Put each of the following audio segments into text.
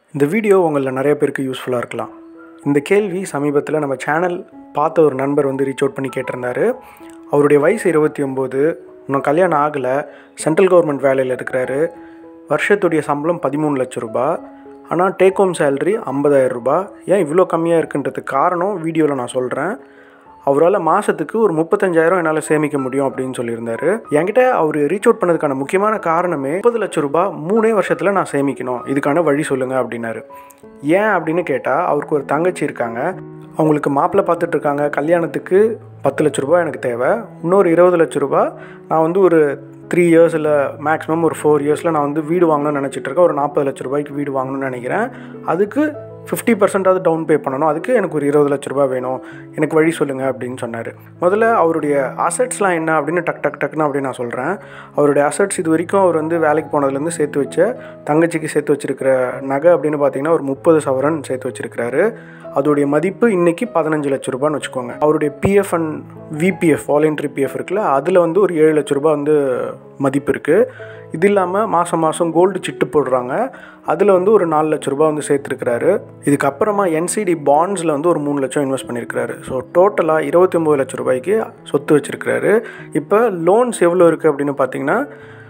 இந்த வீடியோ உங்களில் நிறைய பேருக்கு யூஸ்ஃபுல்லாக இருக்கலாம் இந்த கேள்வி சமீபத்தில் நம்ம சேனல் பார்த்த ஒரு நண்பர் வந்து ரீச் அவுட் பண்ணி கேட்டிருந்தாரு அவருடைய வயசு இருபத்தி ஒம்பது இன்னும் கல்யாணம் ஆகலை சென்ட்ரல் கவர்மெண்ட் வேலையில் இருக்கிறாரு வருஷத்துடைய சம்பளம் பதிமூணு லட்சம் ரூபாய் ஆனால் டேக் ஹோம் சேலரி ஐம்பதாயிரம் ரூபாய் ஏன் இவ்வளோ கம்மியாக இருக்குன்றதுக்கு காரணம் வீடியோவில் நான் சொல்கிறேன் அவரால் மாதத்துக்கு ஒரு முப்பத்தஞ்சாயிரம் என்னால் சேமிக்க முடியும் அப்படின்னு சொல்லியிருந்தாரு என்கிட்ட அவர் ரீச் அவுட் பண்ணதுக்கான முக்கியமான காரணமே முப்பது லட்சம் ரூபாய் மூணே வருஷத்தில் நான் சேமிக்கணும் இதுக்கான வழி சொல்லுங்கள் அப்படின்னாரு ஏன் அப்படின்னு கேட்டால் அவருக்கு ஒரு தங்கச்சி இருக்காங்க அவங்களுக்கு மாப்பிள்ளை பார்த்துட்டு இருக்காங்க கல்யாணத்துக்கு பத்து லட்ச ரூபாய் எனக்கு தேவை இன்னொரு இருபது லட்ச ரூபாய் நான் வந்து ஒரு த்ரீ இயர்ஸ் இல்லை மேக்ஸிமம் ஒரு ஃபோர் இயர்ஸில் நான் வந்து வீடு வாங்கணும்னு நினச்சிட்டு இருக்கேன் ஒரு நாற்பது லட்ச ரூபாய்க்கு வீடு வாங்கணும்னு நினைக்கிறேன் அதுக்கு ஃபிஃப்டி பர்சன்டாவது டவுன் பே பண்ணணும் அதுக்கு எனக்கு ஒரு இருபது லட்ச ரூபாய் வேணும் எனக்கு வழி சொல்லுங்கள் அப்படின்னு சொன்னார் முதல்ல அவருடைய அசட்ஸ்லாம் என்ன அப்படின்னு டக் டக் டக்னு அப்படின்னு நான் சொல்கிறேன் அவருடைய அசட்ஸ் இது வரைக்கும் அவர் வந்து வேலைக்கு போனதுலேருந்து சேர்த்து வச்ச தங்கச்சிக்கு சேர்த்து வச்சிருக்கிற நகை அப்படின்னு பார்த்தீங்கன்னா ஒரு முப்பது சவரன் சேர்த்து வச்சிருக்கிறாரு அதோடைய மதிப்பு இன்னைக்கு பதினஞ்சு லட்ச ரூபான்னு வச்சுக்கோங்க அவருடைய PF and VPF voluntary PF இருக்குல்ல அதில் வந்து ஒரு ஏழு லட்ச ரூபாய் வந்து மதிப்பு இருக்குது இது இல்லாமல் மாதம் மாதம் கோல்டு சிட்டு போடுறாங்க அதில் வந்து ஒரு நாலு லட்ச ரூபாய் வந்து சேர்த்துருக்கிறாரு இதுக்கப்புறமா என்சிடி பாண்ட்ஸில் வந்து ஒரு மூணு லட்சம் இன்வெஸ்ட் பண்ணியிருக்கிறாரு ஸோ டோட்டலாக இருபத்தி ஒம்பது லட்ச ரூபாய்க்கு சொத்து வச்சுருக்கிறாரு இப்போ லோன்ஸ் எவ்வளோ இருக்குது அப்படின்னு பார்த்தீங்கன்னா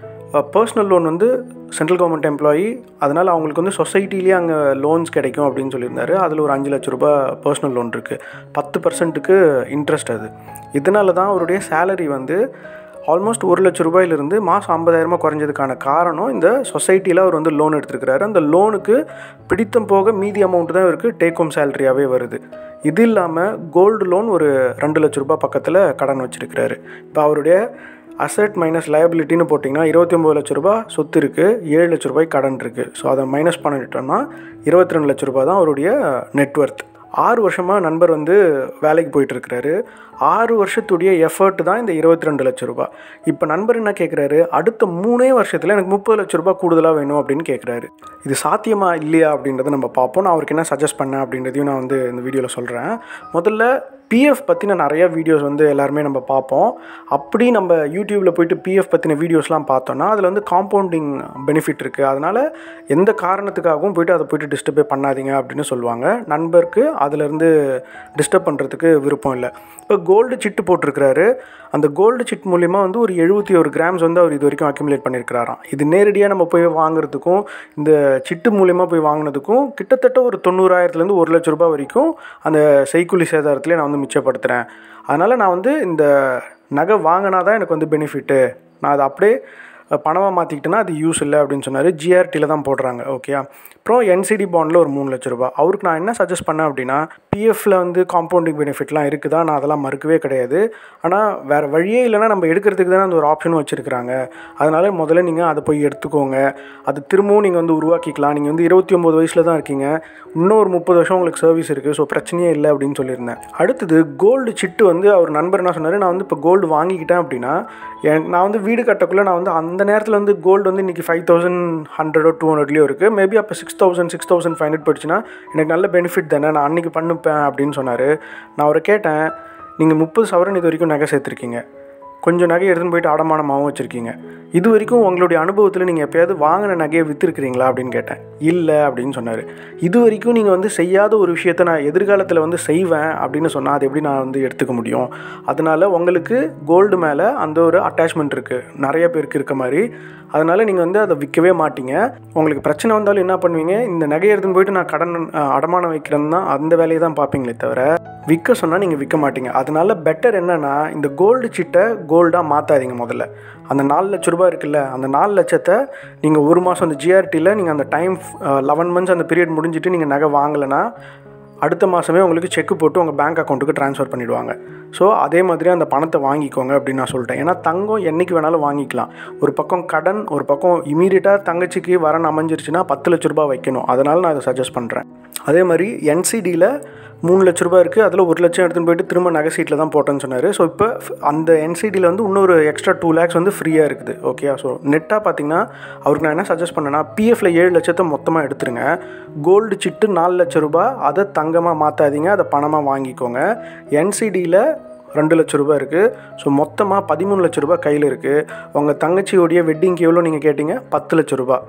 பர்சனல் லோன் வந்து சென்ட்ரல் கவர்மெண்ட் எம்ப்ளாயி அதனால் அவங்களுக்கு வந்து சொசைட்டிலேயே அங்கே லோன்ஸ் கிடைக்கும் அப்படின்னு சொல்லியிருந்தாரு அதில் ஒரு அஞ்சு லட்ச ரூபாய் பர்சனல் லோன் இருக்குது பத்து பர்சன்ட்டுக்கு இன்ட்ரெஸ்ட் அது இதனால தான் அவருடைய சேலரி வந்து ஆல்மோஸ்ட் ஒரு லட்ச ரூபாயிலிருந்து மாதம் ஐம்பதாயிரமாக குறைஞ்சதுக்கான காரணம் இந்த சொசைட்டியில் அவர் வந்து லோன் எடுத்துருக்கிறாரு அந்த லோனுக்கு பிடித்தம் போக மீதி அமௌண்ட் தான் இவருக்கு டேக் ஹோம் சேலரியாகவே வருது இது இல்லாமல் கோல்டு லோன் ஒரு ரெண்டு லட்ச ரூபாய் பக்கத்தில் கடன் வச்சுருக்கிறாரு இப்போ அவருடைய அசட் மைனஸ் லயபிலிட்டின்னு போட்டிங்கன்னா இருபத்தி ஒம்பது லட்ச ரூபாய் சொத்து இருக்குது ஏழு லட்ச ரூபாய் கடன் இருக்குது ஸோ அதை மைனஸ் பண்ணிட்டோம்னா இருபத்தி ரெண்டு லட்ச ரூபாய் தான் அவருடைய நெட்ஒர்த் ஆறு வருஷமாக நண்பர் வந்து வேலைக்கு போயிட்டுருக்கிறாரு ஆறு வருஷத்துடைய எஃபர்ட் தான் இந்த இருபத்தி ரெண்டு லட்ச ரூபாய் இப்போ நண்பர் என்ன கேட்குறாரு அடுத்த மூணே வருஷத்தில் எனக்கு முப்பது லட்ச ரூபாய் கூடுதலாக வேணும் அப்படின்னு கேட்குறாரு இது சாத்தியமா இல்லையா அப்படின்றத நம்ம பார்ப்போம் நான் அவருக்கு என்ன சஜஸ்ட் பண்ணேன் அப்படின்றதையும் நான் வந்து இந்த வீடியோவில் சொல்கிறேன் முதல்ல பிஎஃப் பற்றின நிறைய வீடியோஸ் வந்து எல்லாருமே நம்ம பார்ப்போம் அப்படி நம்ம யூடியூப்பில் போயிட்டு பிஎஃப் பற்றின வீடியோஸ்லாம் பார்த்தோன்னா அதில் வந்து காம்பவுண்டிங் பெனிஃபிட் இருக்குது அதனால் எந்த காரணத்துக்காகவும் போயிட்டு அதை போயிட்டு டிஸ்டர்பே பண்ணாதீங்க அப்படின்னு சொல்லுவாங்க நண்பருக்கு அதிலேருந்து டிஸ்டர்ப் பண்ணுறதுக்கு விருப்பம் இல்லை இப்போ கோல்டு சிட்டு போட்டிருக்கிறாரு அந்த கோல்டு சிட் மூலிமா வந்து ஒரு எழுபத்தி ஒரு கிராம்ஸ் வந்து அவர் இது வரைக்கும் அக்யூமுலேட் பண்ணியிருக்கிறாராம் இது நேரடியாக நம்ம போய் வாங்குறதுக்கும் இந்த சிட்டு மூலிமா போய் வாங்கினதுக்கும் கிட்டத்தட்ட ஒரு தொண்ணூறாயிரத்துலேருந்து ஒரு லட்ச ரூபாய் வரைக்கும் அந்த செய்குலி சேதாரத்திலே நான் வந்து மிச்சப்படுத்துகிறேன் அதனால் நான் வந்து இந்த நகை வாங்கினா தான் எனக்கு வந்து பெனிஃபிட்டு நான் அதை அப்படியே பணமாக மாற்றிக்கிட்டேன்னா அது யூஸ் இல்லை அப்படின்னு சொன்னார் ஜிஆர்டியில் தான் போடுறாங்க ஓகே அப்புறம் என்சிடி பாண்டில் ஒரு மூணு லட்ச ரூபாய் அவருக்கு நான் என்ன சஜஸ்ட் பண்ணேன் அப்படின்னா பிஎஃப்ல வந்து காம்பவுண்டிங் பெனிஃபிட்லாம் இருக்குதா நான் அதெல்லாம் மறுக்கவே கிடையாது ஆனால் வேறு வழியே இல்லைனா நம்ம எடுக்கிறதுக்கு தானே அந்த ஒரு ஆப்ஷனும் வச்சுருக்கிறாங்க அதனால் முதல்ல நீங்கள் அதை போய் எடுத்துக்கோங்க அது திரும்பவும் நீங்கள் வந்து உருவாக்கிக்கலாம் நீங்கள் வந்து இருபத்தி ஒம்பது வயசில் தான் இருக்கீங்க இன்னும் ஒரு முப்பது வருஷம் உங்களுக்கு சர்வீஸ் இருக்குது ஸோ பிரச்சனையே இல்லை அப்படின்னு சொல்லியிருந்தேன் அடுத்தது கோல்டு சிட்டு வந்து அவர் நண்பர் என்ன சொன்னார் நான் வந்து இப்போ கோல்டு வாங்கிக்கிட்டேன் அப்படின்னா நான் வந்து வீடு கட்டக்குள்ளே நான் வந்து அந்த நேரத்தில் வந்து கோல்டு வந்து இன்றைக்கி ஃபைவ் தௌசண்ட் ஹண்ட்ரடோ டூ ஹண்ட்ரட்லேயோ இருக்குது மேபி அப்போ six thousand six thousand five hundred போயிடுச்சுன்னா எனக்கு நல்ல பெனிஃபிட் தானே நான் அன்றைக்கி பண்ணுப்பேன் அப்படின்னு சொன்னார் நான் அவரை கேட்டேன் நீங்கள் முப்பது சவரன் இது வரைக்கும் நகை சேர்த்துருக்கீங்க கொஞ்சம் நகை எடுத்துன்னு போயிட்டு அடமானமாகவும் வச்சுருக்கீங்க இது வரைக்கும் உங்களுடைய அனுபவத்தில் நீங்கள் எப்போயாவது வாங்கின நகையை விற்றுருக்கிறீங்களா அப்படின்னு கேட்டேன் இல்லை அப்படின்னு சொன்னார் இது வரைக்கும் நீங்கள் வந்து செய்யாத ஒரு விஷயத்த நான் எதிர்காலத்தில் வந்து செய்வேன் அப்படின்னு சொன்னால் அது எப்படி நான் வந்து எடுத்துக்க முடியும் அதனால் உங்களுக்கு கோல்டு மேலே அந்த ஒரு அட்டாச்மெண்ட் இருக்குது நிறைய பேருக்கு இருக்க மாதிரி அதனால் நீங்கள் வந்து அதை விற்கவே மாட்டீங்க உங்களுக்கு பிரச்சனை வந்தாலும் என்ன பண்ணுவீங்க இந்த நகையை எடுத்துன்னு போயிட்டு நான் கடன் அடமானம் வைக்கிறேன்னு தான் அந்த வேலையை தான் பார்ப்பீங்களே தவிர விற்க சொன்னால் நீங்கள் விற்க மாட்டீங்க அதனால பெட்டர் என்னென்னா இந்த கோல்டு சிட்டை கோல்டாக மாற்றாதீங்க முதல்ல அந்த நாலு லட்ச ரூபாய் இருக்குல்ல அந்த நாலு லட்சத்தை நீங்கள் ஒரு மாதம் அந்த ஜிஆர்டியில் நீங்கள் அந்த டைம் லெவன் மந்த்ஸ் அந்த பீரியட் முடிஞ்சிட்டு நீங்கள் நகை வாங்கலைன்னா அடுத்த மாதமே உங்களுக்கு செக்கு போட்டு உங்கள் பேங்க் அக்கௌண்ட்டுக்கு ட்ரான்ஸ்ஃபர் பண்ணிவிடுவாங்க ஸோ அதே மாதிரி அந்த பணத்தை வாங்கிக்கோங்க அப்படின்னு நான் சொல்லிட்டேன் ஏன்னா தங்கம் என்றைக்கு வேணாலும் வாங்கிக்கலாம் ஒரு பக்கம் கடன் ஒரு பக்கம் இமீடியட்டாக தங்கச்சிக்கு வரன் அமைஞ்சிருச்சுன்னா பத்து லட்ச ரூபாய் வைக்கணும் அதனால் நான் அதை சஜஸ்ட் பண்ணுறேன் அதே மாதிரி என்சிடியில் மூணு லட்ச ரூபாய் இருக்குது அதில் ஒரு லட்சம் எடுத்துன்னு போயிட்டு திரும்ப நகை சீட்டில் தான் போட்டேன்னு சொன்னார் ஸோ இப்போ அந்த என்சிடியில் வந்து இன்னொரு எக்ஸ்ட்ரா டூ லேக்ஸ் வந்து ஃப்ரீயாக இருக்குது ஓகே ஸோ நெட்டாக பார்த்தீங்கன்னா அவருக்கு நான் என்ன சஜஸ்ட் பண்ணேன்னா பிஎஃப்ல ஏழு லட்சத்தை மொத்தமாக எடுத்துருங்க கோல்டு சிட்டு நாலு லட்ச ரூபாய் அதை தங்கமாக மாற்றாதீங்க அதை பணமாக வாங்கிக்கோங்க என்சிடியில் ரெண்டு லட்ச ரூபாய் இருக்குது ஸோ மொத்தமாக பதிமூணு லட்ச ரூபாய் கையில் இருக்குது உங்கள் தங்கச்சியோடைய வெட்டிங்க்கு எவ்வளோ நீங்கள் கேட்டிங்க பத்து லட்ச ரூபாய்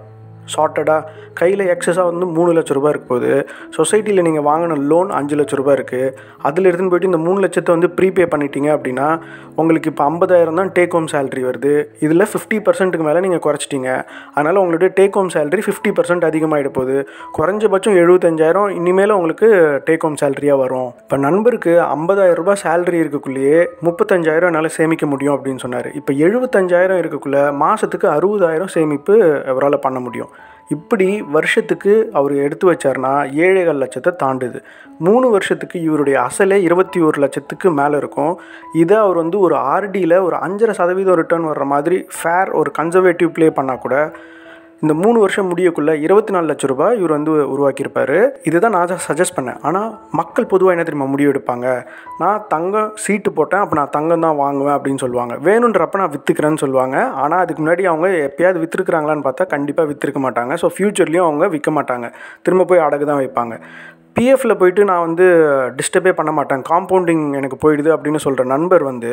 சார்ட்டடாக கையில் எக்ஸஸாக வந்து மூணு லட்ச ரூபாய் இருக்க போகுது சொசைட்டியில் நீங்கள் வாங்கின லோன் அஞ்சு லட்ச ரூபாய் இருக்குது அதில் எடுத்துன்னு போயிட்டு இந்த மூணு லட்சத்தை வந்து ப்ரீபே பண்ணிட்டீங்க அப்படின்னா உங்களுக்கு இப்போ ஐம்பதாயிரம் தான் டேக் ஹோம் சேலரி வருது இதில் ஃபிஃப்டி பர்சன்ட்டுக்கு மேலே நீங்கள் குறைச்சிட்டீங்க அதனால் உங்களுடைய take home salary fifty percent அதிகமாகிட போகுது குறைஞ்சபட்சம் எழுபத்தஞ்சாயிரம் இனிமேல் உங்களுக்கு டேக் ஹோம் சேலரியாக வரும் இப்போ நண்பருக்கு ஐம்பதாயிரம் ரூபாய் சேலரி இருக்கக்குள்ளேயே முப்பத்தஞ்சாயிரம் என்னால் சேமிக்க முடியும் அப்படின்னு சொன்னார் இப்போ எழுபத்தஞ்சாயிரம் இருக்கக்குள்ள மாதத்துக்கு அறுபதாயிரம் சேமிப்பு அவரால் பண்ண முடியும் இப்படி வருஷத்துக்கு அவர் எடுத்து வச்சார்னா ஏழேகால் லட்சத்தை தாண்டுது மூணு வருஷத்துக்கு இவருடைய அசலே இருபத்தி ஒரு லட்சத்துக்கு மேலே இருக்கும் இதை அவர் வந்து ஒரு ஆர்டியில் ஒரு அஞ்சரை சதவீதம் ரிட்டர்ன் வர்ற மாதிரி ஃபேர் ஒரு கன்சர்வேட்டிவ் ப்ளே பண்ணால் கூட இந்த மூணு வருஷம் முடியக்குள்ள இருபத்தி நாலு லட்ச ரூபாய் இவர் வந்து உருவாக்கியிருப்பார் இதுதான் நான் சஜஸ்ட் பண்ணேன் ஆனால் மக்கள் பொதுவாக என்ன தெரியுமா முடிவு எடுப்பாங்க நான் தங்கம் சீட்டு போட்டேன் அப்போ நான் தங்கம் தான் வாங்குவேன் அப்படின்னு சொல்லுவாங்க வேணுன்றப்ப நான் விற்றுக்கிறேன்னு சொல்லுவாங்க ஆனால் அதுக்கு முன்னாடி அவங்க எப்பயாவது விற்றுருக்குறாங்களான்னு பார்த்தா கண்டிப்பாக விற்றுருக்க மாட்டாங்க ஸோ ஃப்யூச்சர்லேயும் அவங்க விற்க மாட்டாங்க திரும்ப போய் அடகு தான் வைப்பாங்க பிஎஃப்பில் போயிட்டு நான் வந்து டிஸ்டர்பே பண்ண மாட்டேன் காம்பவுண்டிங் எனக்கு போயிடுது அப்படின்னு சொல்கிற நண்பர் வந்து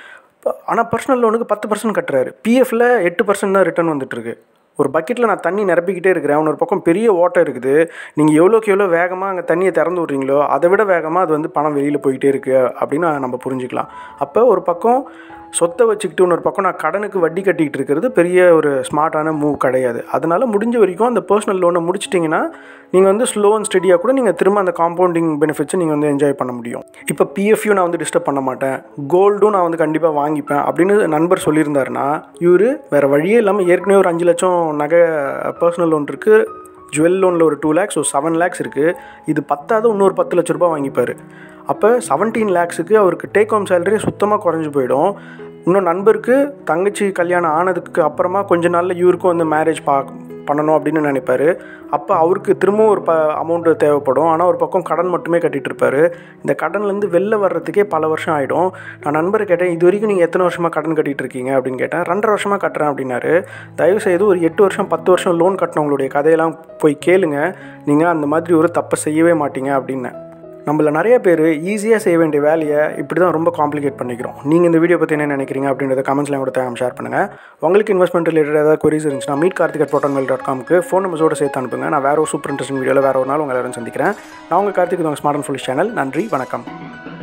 ஆனால் பர்சனல் லோனுக்கு பத்து பர்சன்ட் கட்டுறாரு பிஎஃப்பில் எட்டு பர்சன்ட் தான் ரிட்டர்ன் வந்துட்டுருக்கு ஒரு பக்கெட்டில் நான் தண்ணி நிரப்பிக்கிட்டே இருக்கிறேன் இன்னொரு பக்கம் பெரிய ஓட்டை இருக்குது நீங்கள் எவ்வளோக்கு எவ்வளோ வேகமாக அங்கே தண்ணியை திறந்து விட்றீங்களோ அதை விட வேகமாக அது வந்து பணம் வெளியில் போயிட்டே இருக்குது அப்படின்னு நம்ம புரிஞ்சுக்கலாம் அப்போ ஒரு பக்கம் சொத்தை வச்சுக்கிட்டு இன்னொரு பக்கம் நான் கடனுக்கு வட்டி கட்டிக்கிட்டு இருக்கிறது பெரிய ஒரு ஸ்மார்ட்டான மூவ் கிடையாது அதனால் முடிஞ்ச வரைக்கும் அந்த பர்சனல் லோனை முடிச்சிட்டிங்கன்னா நீங்கள் வந்து ஸ்லோ அண்ட் ஸ்டடியாக கூட நீங்கள் திரும்ப அந்த காம்பவுண்டிங் பெனிஃபிட்ஸை நீங்கள் வந்து என்ஜாய் பண்ண முடியும் இப்போ பிஎஃப்யூ நான் வந்து டிஸ்டர்ப் பண்ண மாட்டேன் கோல்டும் நான் வந்து கண்டிப்பாக வாங்கிப்பேன் அப்படின்னு நண்பர் சொல்லியிருந்தாருன்னா இவர் வேறு வழியே இல்லாமல் ஏற்கனவே ஒரு அஞ்சு லட்சம் நகை பர்சனல் லோன் இருக்குது ஜுவல் லோனில் ஒரு டூ லேக்ஸ் ஒரு செவன் லேக்ஸ் இருக்குது இது பத்தாவது இன்னொரு பத்து லட்ச ரூபா வாங்கிப்பார் அப்போ செவன்டீன் லேக்ஸுக்கு அவருக்கு டேக் ஹோம் சேலரி சுத்தமாக குறைஞ்சி போயிடும் இன்னும் நண்பருக்கு தங்கச்சி கல்யாணம் ஆனதுக்கு அப்புறமா கொஞ்ச நாளில் இவருக்கும் வந்து மேரேஜ் பா பண்ணணும் அப்படின்னு நினைப்பாரு அப்போ அவருக்கு திரும்பவும் ஒரு ப அமௌண்ட்டு தேவைப்படும் ஆனால் ஒரு பக்கம் கடன் மட்டுமே கட்டிகிட்டு இருப்பார் இந்த கடன்லேருந்து வெளில வர்றதுக்கே பல வருஷம் ஆகிடும் நான் நண்பரை கேட்டேன் இது வரைக்கும் நீங்கள் எத்தனை வருஷமாக கடன் கட்டிகிட்டு இருக்கீங்க அப்படின்னு கேட்டேன் ரெண்டரை வருஷமாக கட்டுறேன் அப்படின்னாரு தயவுசெய்து ஒரு எட்டு வருஷம் பத்து வருஷம் லோன் கட்டினவங்களுடைய கதையெல்லாம் போய் கேளுங்க நீங்கள் அந்த மாதிரி ஒரு தப்பை செய்யவே மாட்டீங்க அப்படின்னேன் நம்மள நிறைய பேர் ஈஸியாக செய்ய வேண்டிய வேலையை இப்படி தான் ரொம்ப காம்ப்ளிகேட் பண்ணிக்கிறோம் நீங்கள் இந்த வீடியோ பற்றி என்ன நினைக்கிறீங்க அப்படின்றத கமெண்ட்ஸ்லாம் கூட தேவை ஷேர் பண்ணுங்கள் உங்களுக்கு இன்வெஸ்ட்மெண்ட் ரிலேட்டட் ஏதாவது கொரிஸ் இருந்துச்சுன்னா மீட் கார்த்திக் அட் போட்டன்மெல் டாட் காம்க்கு ஃபோன் நம்பர்ஸோடு சேர்த்து அனுப்புங்க நான் வேறு ஒரு சூப்பர் இன்ட்ரெஸ்டிங் வீடியோவில் வேறு ஒரு நாள் உங்கள் எல்லாரும் சந்திக்கிறேன் நான் உங்கள் கார்த்திக் உங்கள் ஸ்மார்ட் அண்ட் ஃபுல் சேனல் நன்றி வணக்கம்